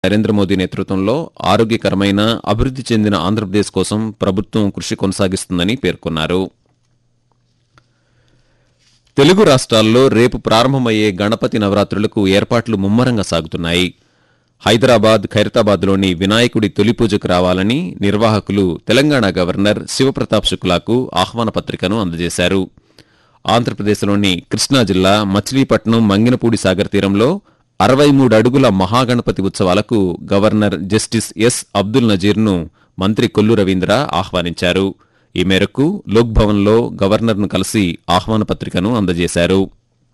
నరేంద్ర మోదీ నేతృత్వంలో ఆరోగ్యకరమైన అభివృద్ధి చెందిన ఆంధ్రప్రదేశ్ కోసం ప్రభుత్వం కృషి కొనసాగిస్తుందని పేర్కొన్నారు తెలుగు రాష్ట్రాల్లో రేపు ప్రారంభమయ్యే గణపతి నవరాత్రులకు ఏర్పాట్లు ముమ్మరంగా సాగుతున్నాయి హైదరాబాద్ ఖైరతాబాద్లోని వినాయకుడి తొలి పూజకు రావాలని నిర్వాహకులు తెలంగాణ గవర్నర్ శివప్రతాప్ శుక్లాకు ఆహ్వాన పత్రికను అందజేశారు ఆంధ్రప్రదేశ్లోని కృష్ణా జిల్లా మచిలీపట్నం మంగినపూడి సాగర్ తీరంలో అరవై మూడు అడుగుల మహాగణపతి ఉత్సవాలకు గవర్నర్ జస్టిస్ ఎస్ అబ్దుల్ నజీర్ను మంత్రి కొల్లు రవీంద్ర ఆహ్వానించారు ఈ మేరకు లోక్ భవన్లో గవర్నర్ను కలిసి ఆహ్వాన పత్రికను అందజేశారు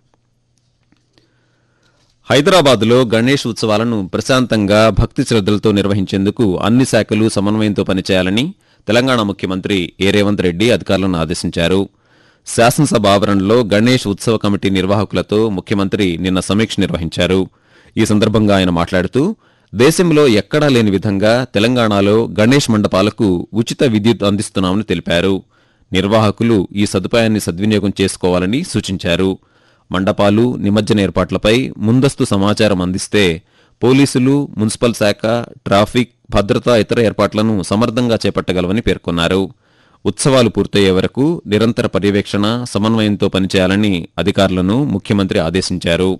హైదరాబాద్లో గణేష్ ఉత్సవాలను ప్రశాంతంగా భక్తి శ్రద్ధలతో నిర్వహించేందుకు అన్ని శాఖలు సమన్వయంతో పనిచేయాలని తెలంగాణ ముఖ్యమంత్రి ఏ రేవంత్ రెడ్డి అధికారులను ఆదేశించారు శాసనసభ ఆవరణలో గణేష్ ఉత్సవ కమిటీ నిర్వాహకులతో ముఖ్యమంత్రి నిన్న సమీక్ష నిర్వహించారు ఈ సందర్భంగా ఆయన మాట్లాడుతూ దేశంలో ఎక్కడా లేని విధంగా తెలంగాణలో గణేష్ మండపాలకు ఉచిత విద్యుత్ అందిస్తున్నామని తెలిపారు నిర్వాహకులు ఈ సదుపాయాన్ని సద్వినియోగం చేసుకోవాలని సూచించారు మండపాలు నిమజ్జన ఏర్పాట్లపై ముందస్తు సమాచారం అందిస్తే పోలీసులు మున్సిపల్ శాఖ ట్రాఫిక్ భద్రతా ఇతర ఏర్పాట్లను సమర్థంగా చేపట్టగలవని పేర్కొన్నారు ఉత్సవాలు పూర్తయ్యే వరకు నిరంతర పర్యవేక్షణ సమన్వయంతో పనిచేయాలని అధికారులను ముఖ్యమంత్రి ఆదేశించారు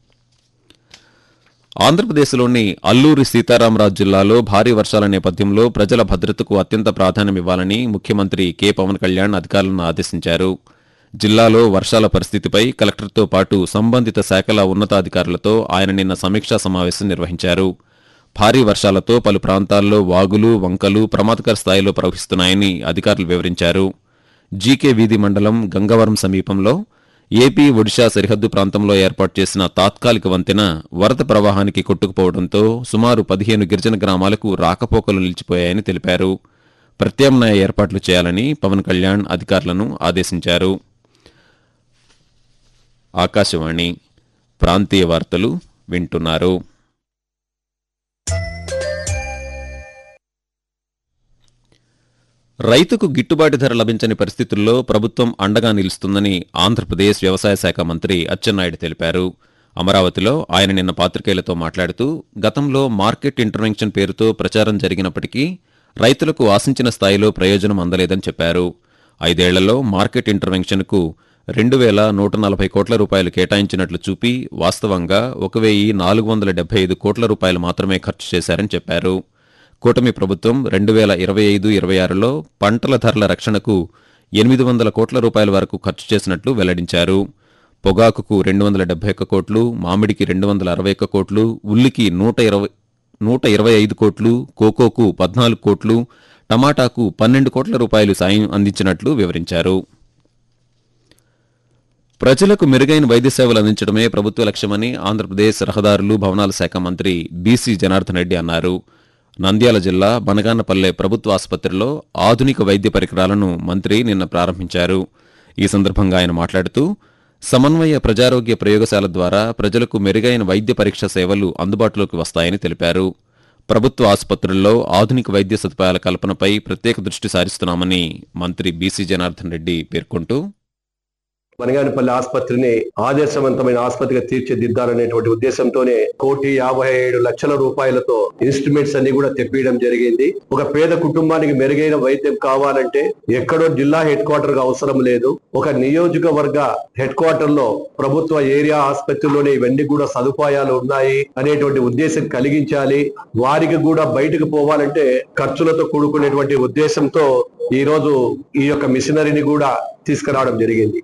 ఆంధ్రప్రదేశ్లోని అల్లూరి సీతారామరాజు జిల్లాలో భారీ వర్షాల నేపథ్యంలో ప్రజల భద్రతకు అత్యంత ప్రాధాన్యమివ్వాలని ముఖ్యమంత్రి కె పవన్ కళ్యాణ్ అధికారులను ఆదేశించారు జిల్లాలో వర్షాల పరిస్థితిపై కలెక్టర్తో పాటు సంబంధిత శాఖల ఉన్నతాధికారులతో ఆయన నిన్న సమీక్షా సమావేశం నిర్వహించారు భారీ వర్షాలతో పలు ప్రాంతాల్లో వాగులు వంకలు ప్రమాదకర స్థాయిలో ప్రవహిస్తున్నాయని అధికారులు వివరించారు జీకే వీధి మండలం గంగవరం సమీపంలో ఏపీ ఒడిషా సరిహద్దు ప్రాంతంలో ఏర్పాటు చేసిన తాత్కాలిక వంతెన వరద ప్రవాహానికి కొట్టుకుపోవడంతో సుమారు పదిహేను గిరిజన గ్రామాలకు రాకపోకలు నిలిచిపోయాయని తెలిపారు ప్రత్యామ్నాయ ఏర్పాట్లు చేయాలని పవన్ కళ్యాణ్ అధికారులను ఆదేశించారు ఆకాశవాణి ప్రాంతీయ వార్తలు వింటున్నారు రైతుకు గిట్టుబాటు ధర లభించని పరిస్థితుల్లో ప్రభుత్వం అండగా నిలుస్తుందని ఆంధ్రప్రదేశ్ వ్యవసాయ శాఖ మంత్రి అచ్చెన్నాయుడు తెలిపారు అమరావతిలో ఆయన నిన్న పాత్రికేయులతో మాట్లాడుతూ గతంలో మార్కెట్ ఇంటర్వెన్షన్ పేరుతో ప్రచారం జరిగినప్పటికీ రైతులకు ఆశించిన స్థాయిలో ప్రయోజనం అందలేదని చెప్పారు ఐదేళ్లలో మార్కెట్ ఇంటర్వెన్షన్కు రెండు వేల నూట నలభై కోట్ల రూపాయలు కేటాయించినట్లు చూపి వాస్తవంగా ఒక వెయ్యి నాలుగు వందల డెబ్బై ఐదు కోట్ల రూపాయలు మాత్రమే ఖర్చు చేశారని చెప్పారు కూటమి ప్రభుత్వం రెండు వేల ఇరవై ఐదు ఇరవై ఆరులో పంటల ధరల రక్షణకు ఎనిమిది వందల కోట్ల రూపాయల వరకు ఖర్చు చేసినట్లు వెల్లడించారు పొగాకుకు రెండు వందల డెబ్బై ఒక్క కోట్లు మామిడికి రెండు వందల అరవై ఒక్క కోట్లు ఉల్లికి నూట ఇరవై నూట ఇరవై ఐదు కోట్లు కోకోకు పద్నాలుగు కోట్లు టమాటాకు పన్నెండు కోట్ల రూపాయలు సాయం అందించినట్లు వివరించారు ప్రజలకు మెరుగైన వైద్య సేవలు అందించడమే ప్రభుత్వ లక్ష్యమని ఆంధ్రప్రదేశ్ రహదారులు భవనాల శాఖ మంత్రి బీసీ జనార్దన్ రెడ్డి అన్నారు నంద్యాల జిల్లా బనగానపల్లె ప్రభుత్వ ఆసుపత్రిలో ఆధునిక వైద్య పరికరాలను మంత్రి నిన్న ప్రారంభించారు ఈ సందర్భంగా ఆయన మాట్లాడుతూ సమన్వయ ప్రజారోగ్య ప్రయోగశాల ద్వారా ప్రజలకు మెరుగైన వైద్య పరీక్ష సేవలు అందుబాటులోకి వస్తాయని తెలిపారు ప్రభుత్వ ఆసుపత్రుల్లో ఆధునిక వైద్య సదుపాయాల కల్పనపై ప్రత్యేక దృష్టి సారిస్తున్నామని మంత్రి బీసీ జనార్దన్ రెడ్డి పేర్కొంటూ మనగానిపల్లి ఆసుపత్రిని ఆదర్శవంతమైన ఆసుపత్రిగా తీర్చిదిద్దాలనేటువంటి ఉద్దేశంతోనే కోటి యాభై ఏడు లక్షల రూపాయలతో ఇన్స్ట్రుమెంట్స్ అన్ని కూడా తెప్పియడం జరిగింది ఒక పేద కుటుంబానికి మెరుగైన వైద్యం కావాలంటే ఎక్కడో జిల్లా హెడ్ క్వార్టర్ అవసరం లేదు ఒక నియోజకవర్గ హెడ్ క్వార్టర్ లో ప్రభుత్వ ఏరియా ఆసుపత్రిలోనే ఇవన్నీ కూడా సదుపాయాలు ఉన్నాయి అనేటువంటి ఉద్దేశం కలిగించాలి వారికి కూడా బయటకు పోవాలంటే ఖర్చులతో కూడుకునేటువంటి ఉద్దేశంతో ఈ రోజు ఈ యొక్క మిషనరీని కూడా తీసుకురావడం జరిగింది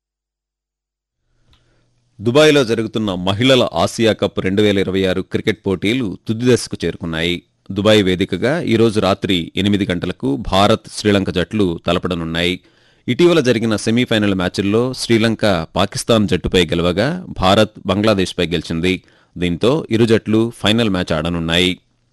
దుబాయ్లో జరుగుతున్న మహిళల ఆసియా కప్ రెండు వేల ఇరవై ఆరు క్రికెట్ పోటీలు తుది దశకు చేరుకున్నాయి దుబాయ్ వేదికగా ఈరోజు రాత్రి ఎనిమిది గంటలకు భారత్ శ్రీలంక జట్లు తలపడనున్నాయి ఇటీవల జరిగిన సెమీఫైనల్ మ్యాచ్ల్లో శ్రీలంక పాకిస్తాన్ జట్టుపై గెలవగా భారత్ బంగ్లాదేశ్పై గెలిచింది దీంతో ఇరు జట్లు ఫైనల్ మ్యాచ్ ఆడనున్నాయి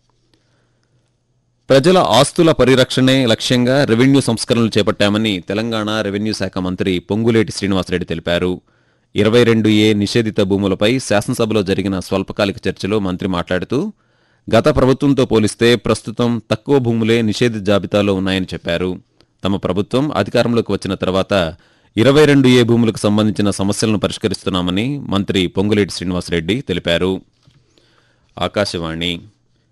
ప్రజల ఆస్తుల పరిరక్షణే లక్ష్యంగా రెవెన్యూ సంస్కరణలు చేపట్టామని తెలంగాణ రెవెన్యూ శాఖ మంత్రి పొంగులేటి శ్రీనివాసరెడ్డి తెలిపారు ఇరవై రెండు ఏ నిషేధిత భూములపై శాసనసభలో జరిగిన స్వల్పకాలిక చర్చలో మంత్రి మాట్లాడుతూ గత ప్రభుత్వంతో పోలిస్తే ప్రస్తుతం తక్కువ భూములే నిషేధిత జాబితాలో ఉన్నాయని చెప్పారు తమ ప్రభుత్వం అధికారంలోకి వచ్చిన తర్వాత ఇరవై రెండు ఏ భూములకు సంబంధించిన సమస్యలను పరిష్కరిస్తున్నామని మంత్రి పొంగులేటి శ్రీనివాసరెడ్డి తెలిపారు ఆకాశవాణి